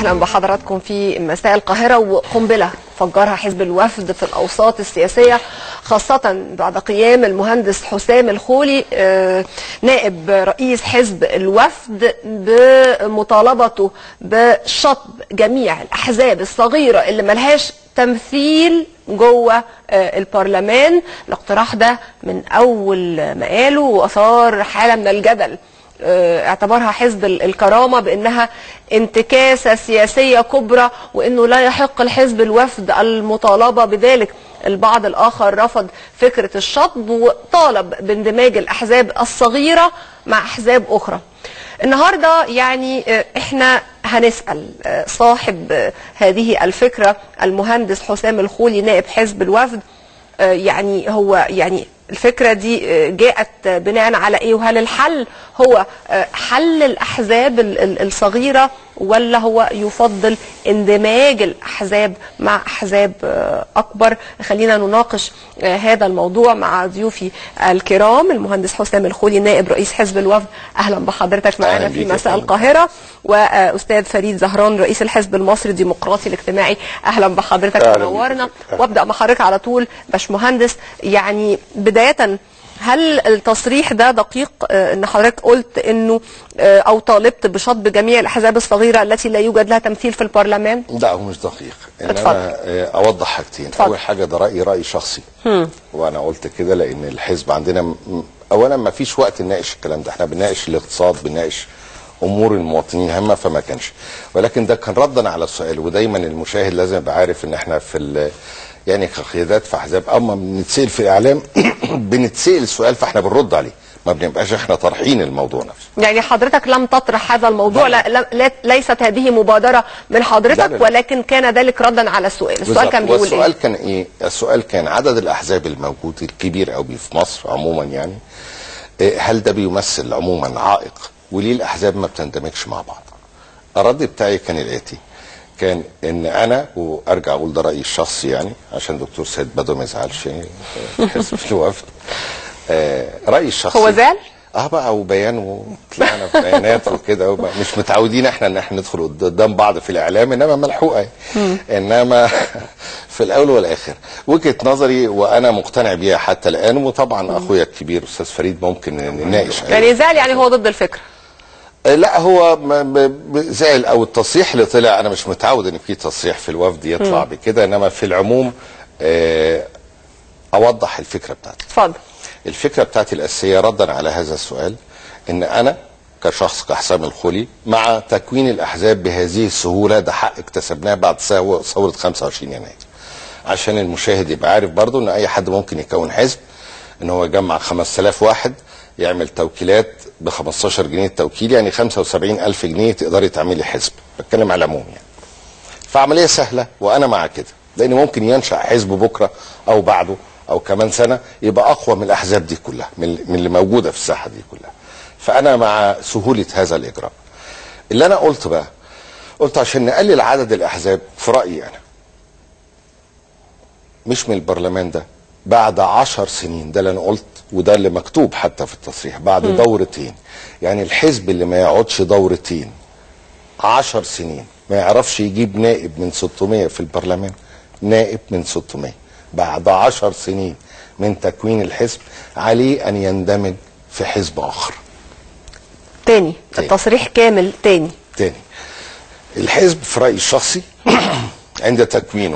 اهلا بحضراتكم في مساء القاهره وقنبله فجرها حزب الوفد في الاوساط السياسيه خاصه بعد قيام المهندس حسام الخولي آه، نائب رئيس حزب الوفد بمطالبته بشطب جميع الاحزاب الصغيره اللي ملهاش تمثيل جوه آه، البرلمان الاقتراح ده من اول ما قاله واثار حاله من الجدل آه، اعتبرها حزب ال- الكرامه بانها انتكاسه سياسيه كبرى وانه لا يحق الحزب الوفد المطالبه بذلك البعض الاخر رفض فكره الشطب وطالب باندماج الاحزاب الصغيره مع احزاب اخرى النهارده يعني آه، احنا هنسال آه، صاحب آه، هذه الفكره المهندس حسام الخولي نائب حزب الوفد آه، يعني هو يعني الفكرة دي آه، جاءت آه، بناء على ايه وهل الحل هو آه، حل الاحزاب ال- ال- الصغيرة ولا هو يفضل اندماج الاحزاب مع احزاب آه، اكبر خلينا نناقش آه، هذا الموضوع مع ضيوفي الكرام المهندس حسام الخولي نائب رئيس حزب الوفد اهلا بحضرتك معنا أهلا في بيك يا مساء فندم. القاهرة واستاذ فريد زهران رئيس الحزب المصري الديمقراطي الاجتماعي اهلا بحضرتك أهلا بيك. منورنا وابدا مع حضرتك على طول باشمهندس يعني بدايه هل التصريح ده دقيق آه، ان حضرتك قلت انه آه، او طالبت بشطب جميع الاحزاب الصغيره التي لا يوجد لها تمثيل في البرلمان؟ لا هو مش دقيق ان اتفضل. انا آه، اوضح حاجتين اتفضل. اول حاجه ده رايي راي شخصي وانا قلت كده لان الحزب عندنا م- اولا ما فيش وقت نناقش الكلام ده احنا بنناقش الاقتصاد بنناقش امور المواطنين هامه فما كانش ولكن ده كان ردا على السؤال ودايما المشاهد لازم يبقى عارف ان احنا في ال- يعني كقيادات في احزاب اما بنتسال في الاعلام بنتسال السؤال فاحنا بنرد عليه ما بنبقاش احنا طارحين الموضوع نفسه يعني حضرتك لم تطرح هذا الموضوع لا. لا, لا ليست هذه مبادره من حضرتك لا، لا، لا. ولكن كان ذلك ردا على السؤال، السؤال بالظبط. كان بيقول والسؤال ايه؟ كان ايه؟ السؤال كان عدد الاحزاب الموجود الكبير قوي في مصر عموما يعني إيه، هل ده بيمثل عموما عائق؟ وليه الاحزاب ما بتندمجش مع بعض؟ الرد بتاعي كان الاتي كان ان انا وارجع اقول ده رايي الشخصي يعني عشان دكتور سيد بدو ما يزعلش يعني في حزب الوفد آه، رايي الشخصي هو زعل؟ اه بقى وبيان وطلعنا في بيانات وكده وبقى مش متعودين احنا ان احنا ندخل قدام بعض في الاعلام انما ملحوقه يعني. انما في الاول والاخر وجهه نظري وانا مقتنع بيها حتى الان وطبعا اخويا الكبير استاذ فريد ممكن نناقش يعني زعل يعني هو ضد الفكره آه، لا هو ما- ما- ب- زعل او التصريح اللي طلع انا مش متعود ان في تصريح في الوفد يطلع بكده انما في العموم آه، اوضح الفكره بتاعتي اتفضل الفكره بتاعتي الاساسيه ردا على هذا السؤال ان انا كشخص كحسام الخولي مع تكوين الاحزاب بهذه السهوله ده حق اكتسبناه بعد ثو- ثوره 25 يناير عشان المشاهد يبقى عارف برضو ان اي حد ممكن يكون حزب ان هو يجمع 5000 واحد يعمل توكيلات ب 15 جنيه التوكيل يعني 75000 جنيه تقدري تعملي حزب بتكلم على العموم يعني فعمليه سهله وانا مع كده لان ممكن ينشا حزب بكره او بعده او كمان سنه يبقى اقوى من الاحزاب دي كلها من من اللي موجوده في الساحه دي كلها فانا مع سهوله هذا الاجراء اللي انا قلت بقى قلت عشان نقلل عدد الاحزاب في رايي انا مش من البرلمان ده بعد عشر سنين ده اللي انا قلت وده اللي مكتوب حتى في التصريح بعد دورتين يعني الحزب اللي ما يقعدش دورتين عشر سنين ما يعرفش يجيب نائب من 600 في البرلمان نائب من 600 بعد عشر سنين من تكوين الحزب عليه أن يندمج في حزب آخر تاني تاني. التصريح كامل تاني تاني الحزب في رأيي الشخصي عند تكوينه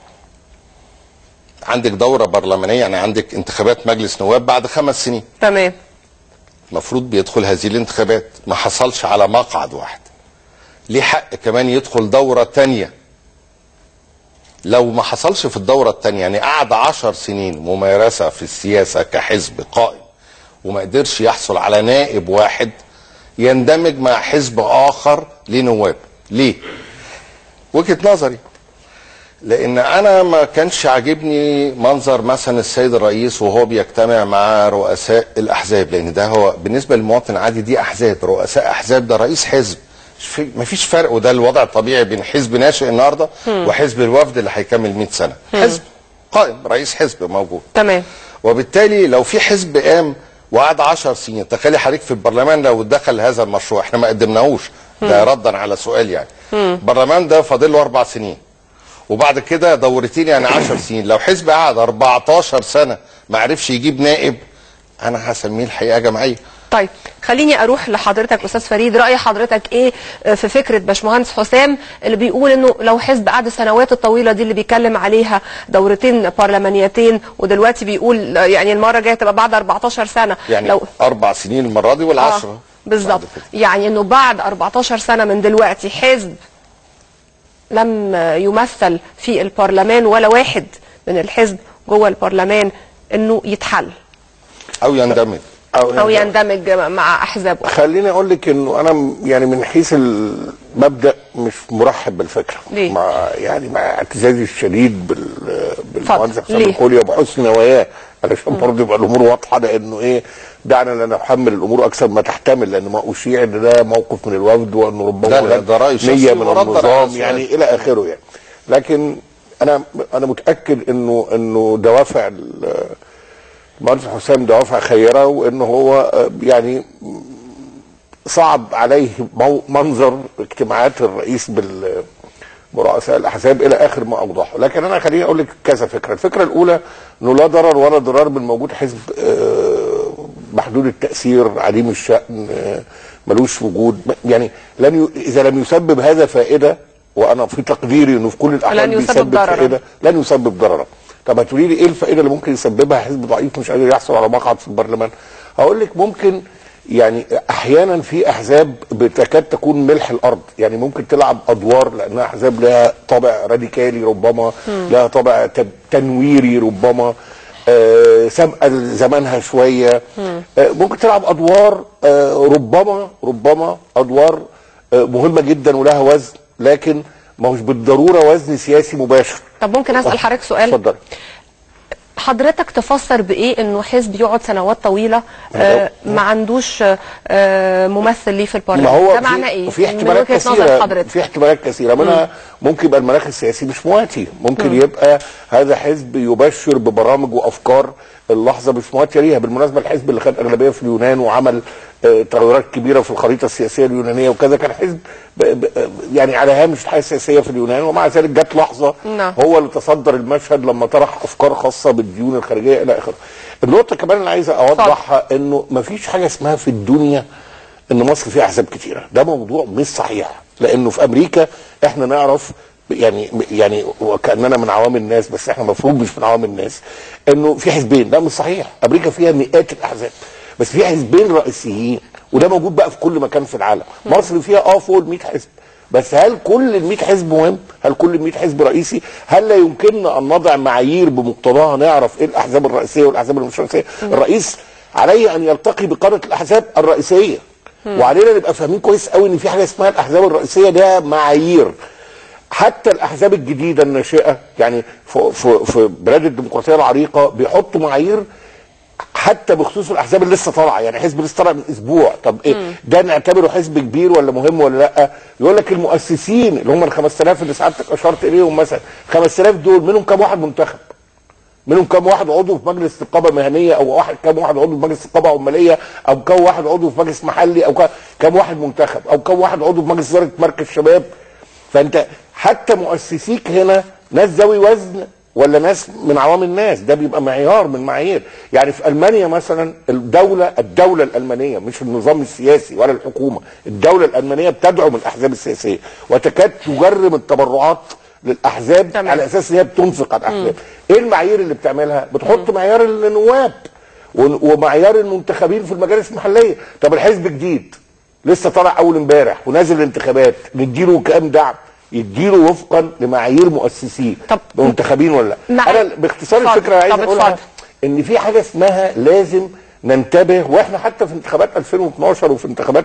عندك دورة برلمانية يعني عندك انتخابات مجلس نواب بعد خمس سنين تمام المفروض بيدخل هذه الانتخابات ما حصلش على مقعد واحد ليه حق كمان يدخل دورة تانية لو ما حصلش في الدورة التانية يعني قعد عشر سنين ممارسة في السياسة كحزب قائم وما قدرش يحصل على نائب واحد يندمج مع حزب آخر لنواب ليه؟ وجهة نظري لان انا ما كانش عاجبني منظر مثلا السيد الرئيس وهو بيجتمع مع رؤساء الاحزاب لان ده هو بالنسبه للمواطن العادي دي احزاب رؤساء احزاب ده رئيس حزب ما فيش فرق وده الوضع الطبيعي بين حزب ناشئ النهارده وحزب الوفد اللي هيكمل 100 سنه حزب قائم رئيس حزب موجود تمام وبالتالي لو في حزب قام وقعد 10 سنين تخيلي حضرتك في البرلمان لو دخل هذا المشروع احنا ما قدمناهوش ده ردا على سؤال يعني البرلمان ده فاضل له اربع سنين وبعد كده دورتين يعني 10 سنين لو حزب قعد 14 سنه ما عرفش يجيب نائب انا هسميه الحقيقه جمعيه طيب خليني اروح لحضرتك استاذ فريد راي حضرتك ايه في فكره باشمهندس حسام اللي بيقول انه لو حزب قعد السنوات الطويله دي اللي بيتكلم عليها دورتين برلمانيتين ودلوقتي بيقول يعني المره الجايه تبقى بعد 14 سنه يعني لو اربع سنين المره دي والعشره آه بالظبط بعد كده. يعني انه بعد 14 سنه من دلوقتي حزب لم يمثل في البرلمان ولا واحد من الحزب جوه البرلمان انه يتحل او يندمج او يندمج مع احزابه خليني اقول لك انه انا م- يعني من حيث المبدا مش مرحب بالفكره ليه؟ مع يعني مع اعتزازي الشديد بال بالمهندس حسام ليه؟ الخولي وبحسن نواياه علشان برضه يبقى الامور واضحه لانه ايه دعنا لا نحمل الامور اكثر ما تحتمل لان ما اشيع ان ده موقف من الوفد وانه ربما لا، لا، هناك ده رأي شخصي نيه من ورد على النظام سؤال. يعني الى اخره يعني لكن انا انا متاكد انه انه دوافع ال- المهندس حسام دوافع خيره وانه هو آه، يعني صعب عليه مو- منظر اجتماعات الرئيس بال برؤساء الاحزاب الى اخر ما اوضحه، لكن انا خليني اقول لك كذا فكره، الفكره الاولى انه لا ضرر ولا ضرار من وجود حزب آه، محدود التاثير عديم الشان آه، ملوش وجود يعني لن ي... اذا لم يسبب هذا فائده وانا في تقديري انه في كل الاحوال لن يسبب بيسبب ضررا. فائده لن يسبب ضررا طب هتقولي لي ايه الفائده اللي ممكن يسببها حزب ضعيف مش قادر يحصل على مقعد في البرلمان هقول لك ممكن يعني احيانا في احزاب بتكاد تكون ملح الارض يعني ممكن تلعب ادوار لانها احزاب لها طابع راديكالي ربما لها طابع تب- تنويري ربما آه، سابقه لزمانها شويه آه، ممكن تلعب ادوار آه، ربما ربما ادوار آه، مهمه جدا ولها وزن لكن ما هوش بالضروره وزن سياسي مباشر طب ممكن اسال حضرتك سؤال اتفضل حضرتك تفسر بايه انه حزب يقعد سنوات طويله آه ما عندوش آه ممثل ليه في البرلمان ما هو ده معناه ايه في من احتمالات وجهة نظر كثيره حضرتك في احتمالات كثيره منها ممكن يبقى المناخ السياسي مش مواتي ممكن يبقى هذا حزب يبشر ببرامج وافكار اللحظه مش مواتيه ليها بالمناسبه الحزب اللي خد اغلبيه في اليونان وعمل آه، تغيرات كبيره في الخريطه السياسيه اليونانيه وكذا كان حزب ب ب يعني على هامش الحياه السياسيه في اليونان ومع ذلك جت لحظه نعم. هو اللي تصدر المشهد لما طرح افكار خاصه بالديون الخارجيه الى اخره. النقطه كمان اللي عايز اوضحها انه مفيش حاجه اسمها في الدنيا ان مصر فيها احزاب كتيره ده موضوع مش صحيح لانه في امريكا احنا نعرف يعني يعني وكاننا من عوام الناس بس احنا المفروض مش من عوام الناس انه في حزبين ده مش صحيح امريكا فيها مئات الاحزاب بس في حزبين رئيسيين وده موجود بقى في كل مكان في العالم مصر فيها اه فوق ال 100 حزب بس هل كل ال 100 حزب مهم؟ هل كل ال 100 حزب رئيسي؟ هل لا يمكننا ان نضع معايير بمقتضاها نعرف ايه الاحزاب الرئيسيه والاحزاب اللي مش رئيسيه؟ الرئيس عليه ان يلتقي بقاده الاحزاب الرئيسيه وعلينا نبقى فاهمين كويس قوي ان في حاجه اسمها الاحزاب الرئيسيه ده معايير حتى الاحزاب الجديده الناشئه يعني في في في بلاد الديمقراطيه العريقه بيحطوا معايير حتى بخصوص الاحزاب اللي لسه طالعه يعني حزب لسه طالع من اسبوع طب ايه ده نعتبره حزب كبير ولا مهم ولا لا يقول لك المؤسسين اللي هم ال 5000 اللي سعادتك اشرت اليهم مثلا 5000 دول منهم كام واحد منتخب منهم كام واحد عضو في مجلس نقابه مهنيه او واحد كام واحد عضو في مجلس نقابه عماليه او كام واحد عضو في مجلس محلي او كام- كام واحد منتخب او كام واحد عضو في مجلس اداره مركز شباب فانت حتى مؤسسيك هنا ناس ذوي وزن ولا ناس من عوام الناس ده بيبقى معيار من معايير يعني في المانيا مثلا الدوله الدوله الالمانيه مش النظام السياسي ولا الحكومه الدوله الالمانيه بتدعم الاحزاب السياسيه وتكاد تجرم التبرعات للاحزاب تمام. على اساس ان هي بتنفق على الاحزاب ايه المعايير اللي بتعملها بتحط معيار النواب ون- ومعيار المنتخبين في المجالس المحليه طب الحزب جديد لسه طالع اول امبارح ونازل الانتخابات نديله كام دعم يديله وفقا لمعايير مؤسسين طب- منتخبين ولا لا مع- انا باختصار اتفضل. الفكره عايز طب اقولها اتفضل. ان في حاجه اسمها لازم ننتبه واحنا حتى في انتخابات 2012 وفي انتخابات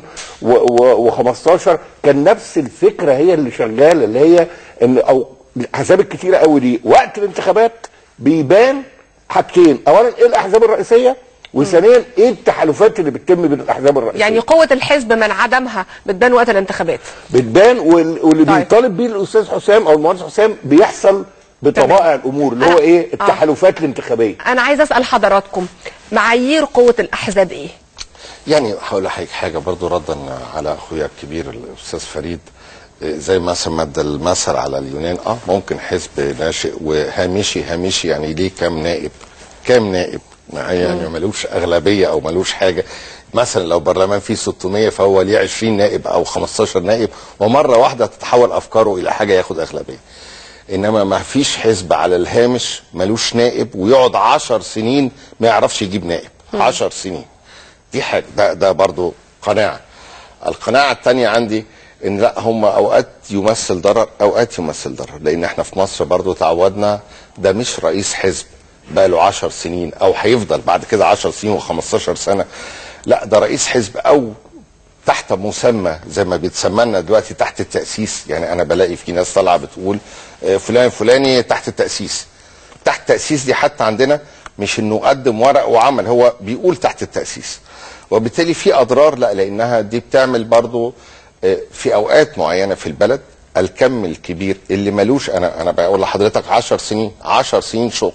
2015 كان نفس الفكره هي اللي شغاله اللي هي ان او الاحزاب الكتيره قوي دي وقت الانتخابات بيبان حاجتين اولا ايه الاحزاب الرئيسيه وثانيا ايه التحالفات اللي بتتم بين الاحزاب الرئيسيه يعني قوه الحزب من عدمها بتبان وقت الانتخابات بتبان وال- واللي طيب. بيطالب بيه الاستاذ حسام او المهندس حسام بيحصل بطبائع الامور اللي هو أنا- ايه آه. التحالفات الانتخابيه انا عايزه اسال حضراتكم معايير قوه الاحزاب ايه يعني هقول لحضرتك حاجه برضو ردا على اخويا الكبير الاستاذ فريد إيه، زي مثلا مد المثل على اليونان اه ممكن حزب ناشئ وهامشي هامشي يعني ليه كام نائب كام نائب ما يعني ملوش اغلبيه او ملوش حاجه مثلا لو برلمان فيه 600 فهو ليه 20 نائب او 15 نائب ومره واحده تتحول افكاره الى حاجه ياخد اغلبيه انما ما فيش حزب على الهامش ملوش نائب ويقعد 10 سنين ما يعرفش يجيب نائب 10 سنين دي حاجه ده ده برضو قناعه القناعه الثانيه عندي ان لا هم اوقات يمثل ضرر اوقات يمثل ضرر لان احنا في مصر برضو تعودنا ده مش رئيس حزب بقى له 10 سنين او هيفضل بعد كده 10 سنين و15 سنه لا ده رئيس حزب او تحت مسمى زي ما بيتسمى لنا دلوقتي تحت التاسيس يعني انا بلاقي في ناس طالعه بتقول آه، فلان فلاني تحت التاسيس تحت التاسيس دي حتى عندنا مش انه قدم ورق وعمل هو بيقول تحت التاسيس وبالتالي في اضرار لا لانها دي بتعمل برضو آه، في اوقات معينه في البلد الكم الكبير اللي ملوش انا انا بقول لحضرتك 10 سنين 10 سنين شغل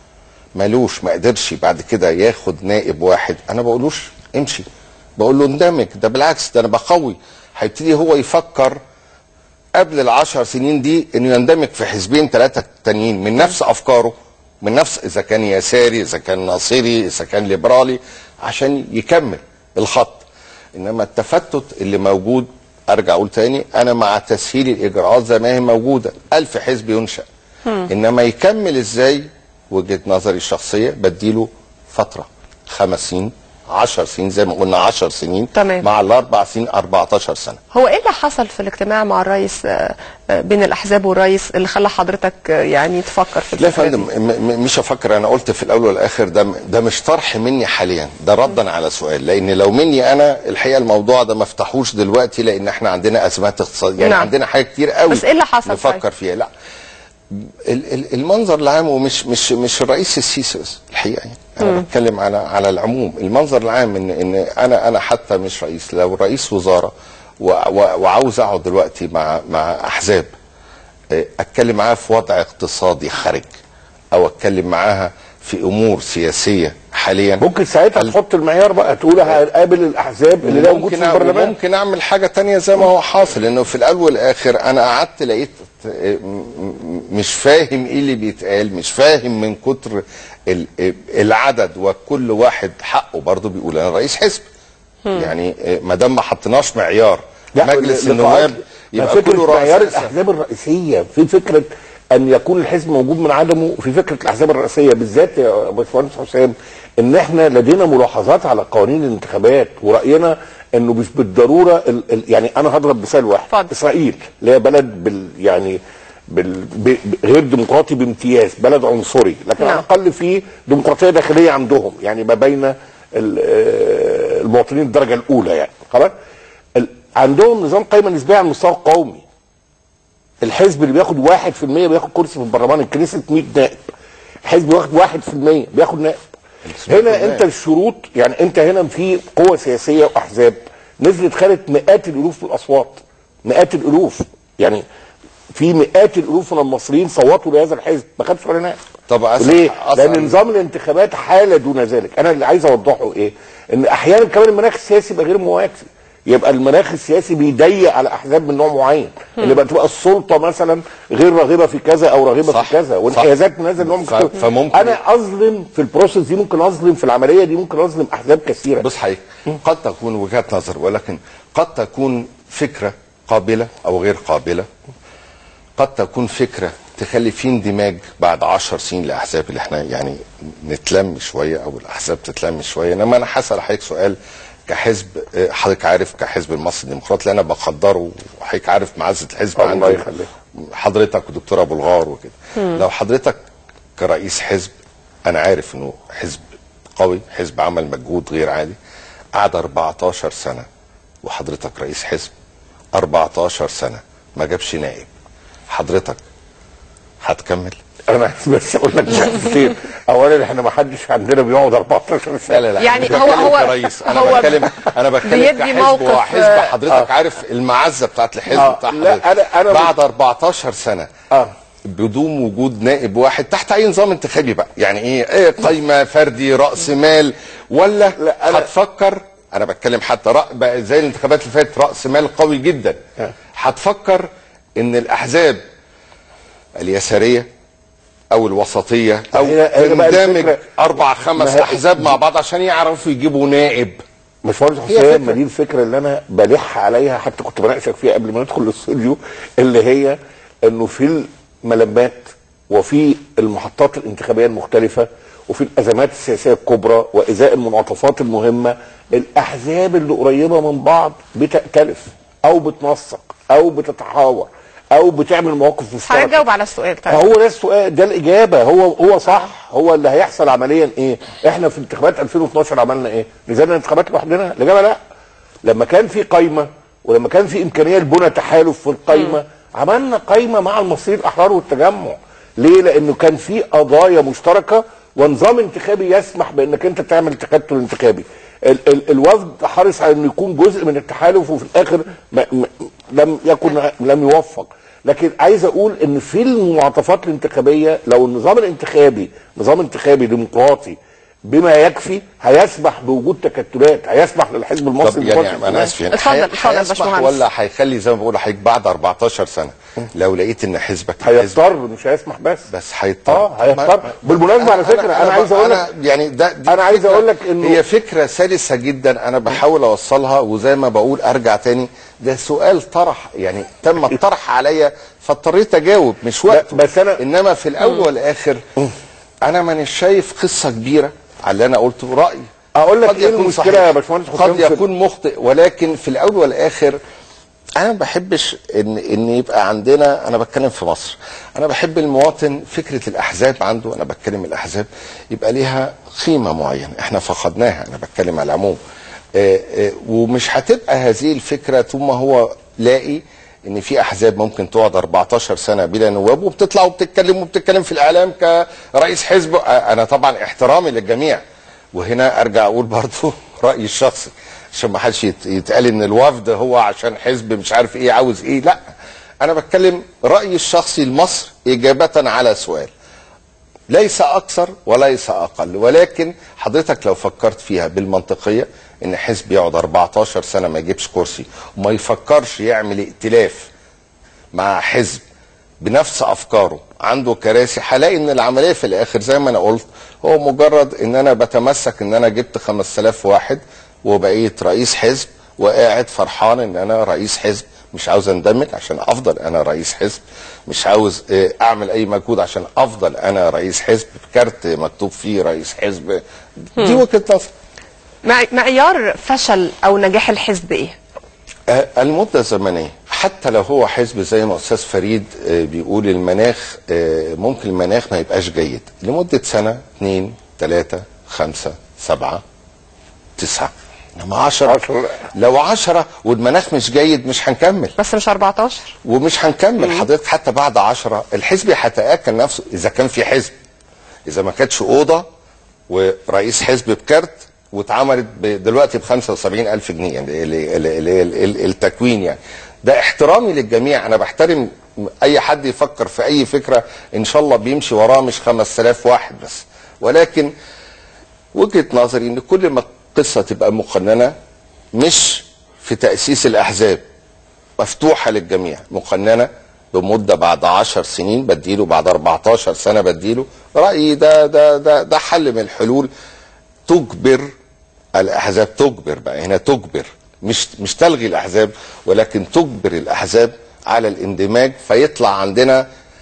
ملوش ما قدرش بعد كده ياخد نائب واحد انا بقولوش امشي بقول له اندمج ده بالعكس ده انا بقوي هيبتدي هو يفكر قبل العشر سنين دي انه يندمج في حزبين ثلاثه تانيين من نفس افكاره من نفس اذا كان يساري اذا كان ناصري اذا كان ليبرالي عشان يكمل الخط انما التفتت اللي موجود ارجع اقول تاني انا مع تسهيل الاجراءات زي ما هي موجوده الف حزب ينشا انما يكمل ازاي وجهه نظري الشخصيه بديله فتره خمس سنين 10 سنين زي ما قلنا 10 سنين تمام. مع الاربع سنين 14 سنه هو ايه اللي حصل في الاجتماع مع الرئيس آه، آه، بين الاحزاب والرئيس اللي خلى حضرتك آه، يعني تفكر في لا يا الفكرة دي؟ فندم م- م- مش افكر انا قلت في الاول والاخر ده ده مش طرح مني حاليا ده ردا على سؤال لان لو مني انا الحقيقه الموضوع ده ما افتحوش دلوقتي لان احنا عندنا ازمات اقتصاديه يعني نعم. عندنا حاجات كتير قوي بس إيه اللي حصل نفكر طيب؟ فيها لا ال- ال- المنظر العام ومش مش مش الرئيس السيسي بس الحقيقه يعني انا بتكلم على على العموم المنظر العام ان ان انا انا حتى مش رئيس لو رئيس وزاره و- و- وعاوز اقعد دلوقتي مع مع احزاب آه، اتكلم معاها في وضع اقتصادي خارج او اتكلم معاها في امور سياسيه حاليا ممكن ساعتها ال- تحط المعيار بقى تقول هقابل الاحزاب اللي لا وجود ممكن في أ- البرلمان ممكن اعمل حاجه تانية زي ما هو حاصل لانه في الاول والاخر انا قعدت لقيت م- م- مش فاهم ايه اللي بيتقال مش فاهم من كتر ال- العدد وكل واحد حقه برضه بيقول انا رئيس حزب يعني ما دام ما حطيناش معيار مجلس ل- النواب لقاءات- يبقى فكرة كله معيار رئاسة الاحزاب الرئيسيه في فكره ان يكون الحزب موجود من عدمه في فكره الاحزاب الرئيسيه بالذات يا باشمهندس حسام ان احنا لدينا ملاحظات على قوانين الانتخابات وراينا انه مش بالضروره ال ال يعني انا هضرب مثال واحد اتفضل. اسرائيل اللي هي بلد بال يعني بال ب- ب- غير ديمقراطي بامتياز بلد عنصري لكن نعم. على الاقل في ديمقراطيه داخليه عندهم يعني ما بين ال- آه، المواطنين الدرجه الاولى يعني خلاص ال- عندهم نظام قائمه نسبيه على المستوى القومي الحزب اللي بياخد 1% بياخد كرسي في البرلمان الكنيسه 100 نائب الحزب واخد 1% بياخد نائب هنا انت الشروط يعني انت هنا في قوة سياسية واحزاب نزلت خدت مئات الالوف من الاصوات مئات الالوف يعني في مئات الالوف من المصريين صوتوا لهذا الحزب ما خدش ولا نائب طب أسأل- ليه؟ أسأل- لان نظام الانتخابات حاله دون ذلك انا اللي عايز اوضحه ايه؟ ان احيانا كمان المناخ السياسي يبقى غير مواتي يبقى المناخ السياسي بيضيق على احزاب من نوع معين اللي بقى تبقى السلطه مثلا غير راغبه في كذا او راغبه صح، في كذا صح. وانحيازات من هذا النوع ف- ممكن فممكن- انا اظلم في البروسيس دي ممكن اظلم في العمليه دي ممكن اظلم احزاب كثيره بص حضرتك قد تكون وجهات نظر ولكن قد تكون فكره قابله او غير قابله قد تكون فكره تخلي في اندماج بعد عشر سنين لاحزاب اللي احنا يعني نتلم شويه او الاحزاب تتلم شويه انما انا هسال حضرتك سؤال كحزب آه، حضرتك عارف كحزب المصري الديمقراطي اللي انا بقدره وحضرتك عارف معزه الحزب الله عندي يخليك. حضرتك ودكتور ابو الغار وكده لو حضرتك كرئيس حزب انا عارف انه حزب قوي حزب عمل مجهود غير عادي قعد 14 سنه وحضرتك رئيس حزب 14 سنه ما جابش نائب حضرتك هتكمل انا عايز بس اقول لك نقطتين اولا احنا ما حدش عندنا بيقعد 14 سنه لا لا لا يعني مش هو- بتكلم هو- كرئيس انا هو بتكلم انا بتكلم بيدي كحزب موقف، وحزب آه، حضرتك عارف المعزه بتاعت الحزب آه، بتاع لا، حضرتك أنا- أنا بعد 14 سنه اه بدون وجود نائب واحد تحت اي نظام انتخابي بقى يعني ايه, إيه قايمه فردي راس مال ولا لا، أنا- هتفكر انا بتكلم حتى رأ... بقى زي الانتخابات اللي فاتت راس مال قوي جدا آه. هتفكر ان الاحزاب اليساريه او الوسطيه او هي- هي بقى تندمج الفكرة- اربع خمس ما هي- احزاب مع بعض عشان يعرفوا يجيبوا نائب باشمهندس هي حسام فكرة. ما دي الفكره اللي انا بلح عليها حتى كنت بناقشك فيها قبل ما ندخل الاستوديو اللي هي انه في الملمات وفي المحطات الانتخابيه المختلفه وفي الازمات السياسيه الكبرى وازاء المنعطفات المهمه الاحزاب اللي قريبه من بعض بتأتلف او بتنسق او بتتحاور او بتعمل مواقف مشتركه حضرتك جاوب على السؤال طيب هو ده السؤال ده الاجابه هو هو صح هو اللي هيحصل عمليا ايه احنا في انتخابات 2012 عملنا ايه نزلنا انتخابات لوحدنا الاجابه لا لما كان في قايمه ولما كان في امكانيه لبنى تحالف في القايمه عملنا قايمه مع المصريين الاحرار والتجمع ليه لانه كان في قضايا مشتركه ونظام انتخابي يسمح بانك انت تعمل تكتل انتخابي ال ال الوفد حرص على انه يكون جزء من التحالف وفي الاخر ما م لم يكن لم يوفق لكن عايز اقول ان في المعطفات الانتخابيه لو النظام الانتخابي نظام انتخابي ديمقراطي بما يكفي هيسمح بوجود تكتلات هيسمح للحزب المصري طب بالفرق يعني انا اسف يعني اتفضل، هي- اتفضل يا هيسمح باشمهندس. ولا هيخلي زي ما بقول لحضرتك بعد 14 سنه لو لقيت ان حزبك حزب هيضطر مش هيسمح بس بس هيضطر اه هيضطر بالمناسبه على فكره انا, عايز اقول لك يعني ده دي أنا عايز فكرة- أقول لك إنه- هي فكره سلسه جدا انا بحاول اوصلها وزي ما بقول ارجع تاني ده سؤال طرح يعني تم الطرح عليا فاضطريت اجاوب مش وقته بس أنا- انما في الاول والاخر انا مانيش شايف قصه كبيره على اللي انا قلته رايي أقول لك قد إيه يكون المشكلة صحيح، يا باشمهندس حسام قد في- يكون مخطئ ولكن في الاول والاخر انا ما بحبش ان ان يبقى عندنا انا بتكلم في مصر انا بحب المواطن فكره الاحزاب عنده انا بتكلم الاحزاب يبقى ليها قيمه معينه احنا فقدناها انا بتكلم على العموم آه، آه، ومش هتبقى هذه الفكره طول ما هو لاقي ان في احزاب ممكن تقعد 14 سنه بلا نواب وبتطلع وبتتكلم وبتتكلم في الاعلام كرئيس حزب آه، انا طبعا احترامي للجميع وهنا ارجع اقول برضو رايي الشخصي عشان ما حدش يت- يتقال ان الوفد هو عشان حزب مش عارف ايه عاوز ايه لا انا بتكلم رايي الشخصي لمصر اجابه على سؤال ليس اكثر وليس اقل ولكن حضرتك لو فكرت فيها بالمنطقيه ان حزب يقعد 14 سنه ما يجيبش كرسي وما يفكرش يعمل ائتلاف مع حزب بنفس افكاره عنده كراسي هلاقي ان العمليه في الاخر زي ما انا قلت هو مجرد ان انا بتمسك ان انا جبت 5000 واحد وبقيت رئيس حزب وقاعد فرحان ان انا رئيس حزب مش عاوز اندمج عشان افضل انا رئيس حزب مش عاوز آه، اعمل اي مجهود عشان افضل انا رئيس حزب بكارت مكتوب فيه رئيس حزب دي وجهه نظر مع- معيار فشل او نجاح الحزب ايه؟ آه، المدة الزمنية حتى لو هو حزب زي ما أستاذ فريد آه، بيقول المناخ آه، ممكن المناخ ما يبقاش جيد لمدة سنة اثنين ثلاثة خمسة سبعة تسعة انما عشرة عشرة لا. لو عشرة والمناخ مش جيد مش هنكمل بس مش 14 ومش هنكمل حضرتك حتى بعد عشرة الحزب هيتآكل نفسه إذا كان في حزب إذا ما كانتش أوضة ورئيس حزب بكارت واتعملت ب- دلوقتي ب 75 ألف جنيه يعني اللي اللي- اللي- اللي- اللي- التكوين يعني ده احترامي للجميع أنا بحترم أي حد يفكر في أي فكرة إن شاء الله بيمشي وراه مش 5000 واحد بس ولكن وجهه نظري ان كل ما القصه تبقى مقننه مش في تاسيس الاحزاب مفتوحه للجميع مقننه بمده بعد 10 سنين بديله بعد 14 سنه بديله رايي ده ده ده ده حل من الحلول تجبر الاحزاب تجبر بقى هنا تجبر مش مش تلغي الاحزاب ولكن تجبر الاحزاب على الاندماج فيطلع عندنا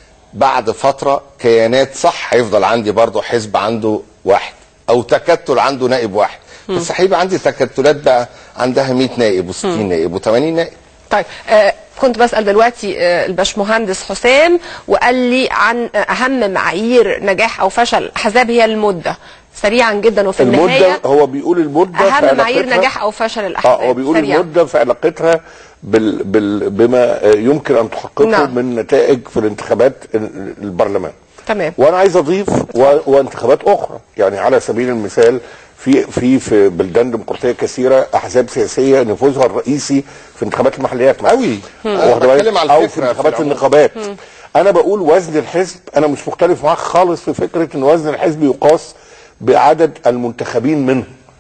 بعد فتره كيانات صح هيفضل عندي برضه حزب عنده واحد او تكتل عنده نائب واحد بس هيبقى عندي تكتلات بقى عندها 100 نائب و60 نائب و80 نائب طيب آه كنت بسأل دلوقتي آه الباشمهندس حسام وقال لي عن آه أهم معايير نجاح أو فشل الأحزاب هي المدة سريعا جدا وفي المده النهاية هو بيقول المده في أهم معايير علاقتها- نجاح أو فشل الأحزاب اه هو بيقول سريعا. المده في علاقتها بال بال بما آه، يمكن ان تحققه نعم. من نتائج في الانتخابات ال- البرلمان تمام وانا عايز اضيف و... وانتخابات اخرى يعني على سبيل المثال في في في بلدان ديمقراطيه كثيره احزاب سياسيه نفوذها الرئيسي في انتخابات المحليات مثلاً. أوي. واخد أنا بالك؟ بتكلم على او الفكرة في في انتخابات العموم. النقابات انا بقول وزن الحزب انا مش مختلف معاك خالص في فكره ان وزن الحزب يقاس بعدد المنتخبين منه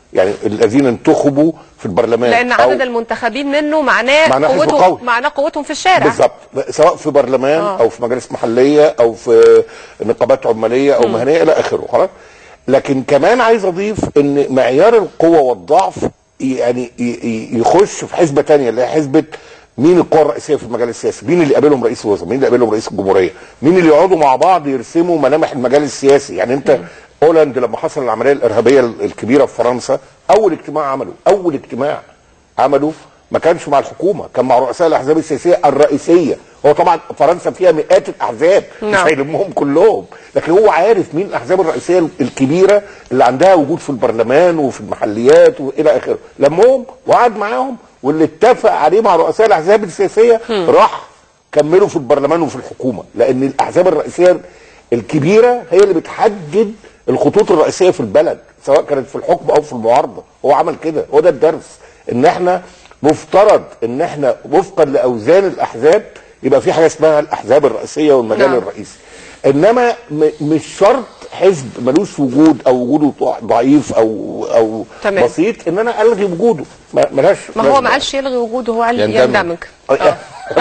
يعني الذين انتخبوا في البرلمان لان أو- عدد المنتخبين منه معناه معناه حزب قوته قوي. معناه قوتهم في الشارع بالظبط سواء في برلمان آه. آه. او في مجالس محليه او في نقابات عماليه او مهنيه الى اخره خلاص لكن كمان عايز اضيف ان معيار القوه والضعف يعني ي- ي- يخش في حسبه تانية اللي هي حسبه مين القوى الرئيسيه في المجال السياسي؟ مين اللي يقابلهم رئيس الوزراء؟ مين اللي يقابلهم رئيس الجمهوريه؟ مين اللي يقعدوا مع بعض يرسموا ملامح المجال السياسي؟ يعني انت هولاند لما حصل العمليه الارهابيه الكبيره في فرنسا اول اجتماع عمله اول اجتماع عمله ما كانش مع الحكومه كان مع رؤساء الاحزاب السياسيه الرئيسيه هو طبعا فرنسا فيها مئات الاحزاب مش نعم. هيلمهم كلهم لكن هو عارف مين الاحزاب الرئيسيه الكبيره اللي عندها وجود في البرلمان وفي المحليات والى اخره لمهم وقعد معاهم واللي اتفق عليه مع رؤساء الاحزاب السياسيه راح كملوا في البرلمان وفي الحكومه لان الاحزاب الرئيسيه الكبيره هي اللي بتحدد الخطوط الرئيسيه في البلد سواء كانت في الحكم او في المعارضه هو عمل كده هو ده الدرس ان احنا مفترض ان احنا وفقا لاوزان الاحزاب يبقى في حاجه اسمها الاحزاب الرئيسيه والمجال نعم. نعم. الرئيسي انما م- مش شرط حزب ملوش وجود او وجوده ضع- ضعيف او او تمام. بسيط ان انا الغي وجوده ما ملهاش ما هو لازمة. ما قالش يلغي وجوده هو قال يندمج. يندمج آه.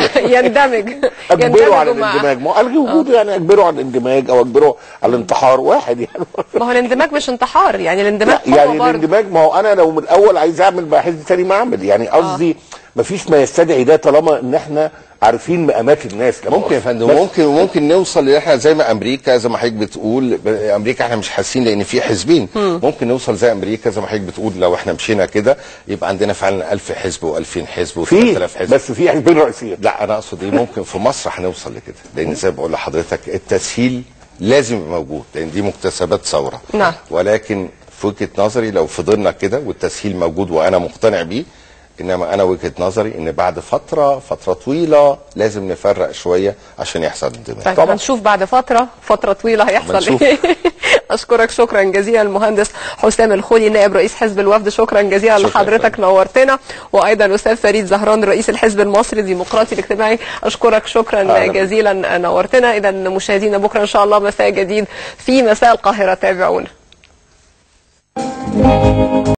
يندمج اجبره على يندمج مع- الاندماج ما هو الغي وجوده يعني اجبره على الاندماج او اجبره على الانتحار واحد يعني ما هو الاندماج مش انتحار يعني الاندماج لا يعني قوة برضه الاندماج ما هو انا لو من الاول عايز اعمل مع حزب تاني ما اعمل يعني قصدي ما فيش ما يستدعي ده طالما ان احنا عارفين مقامات الناس لما ممكن يا أقصد. فندم بس- ممكن ممكن نوصل ان احنا زي ما امريكا زي ما حضرتك بتقول ب- امريكا احنا مش حاسين لان في حزبين ممكن نوصل زي امريكا زي ما حضرتك بتقول لو احنا مشينا كده يبقى عندنا فعلا 1000 حزب و2000 حزب في و3000 حزب بس في حزبين رئيسيين لا انا اقصد ايه ممكن في مصر هنوصل لكده لان زي ما بقول لحضرتك التسهيل لازم يبقى موجود لان دي مكتسبات ثوره نعم. ولكن في وجهه نظري لو فضلنا كده والتسهيل موجود وانا مقتنع بيه انما انا وجهه نظري ان بعد فتره فتره طويله لازم نفرق شويه عشان يحصل اندماج طيب طبعا. هنشوف بعد فترة فترة طويلة هيحصل بنشوف. ايه اشكرك شكرا جزيلا المهندس حسام الخولي نائب رئيس حزب الوفد شكرا جزيلا شكرا لحضرتك فندم. نورتنا وايضا الاستاذ فريد زهران رئيس الحزب المصري الديمقراطي الاجتماعي اشكرك شكرا أهلا. جزيلا نورتنا اذا مشاهدينا بكره ان شاء الله مساء جديد في مساء القاهرة تابعونا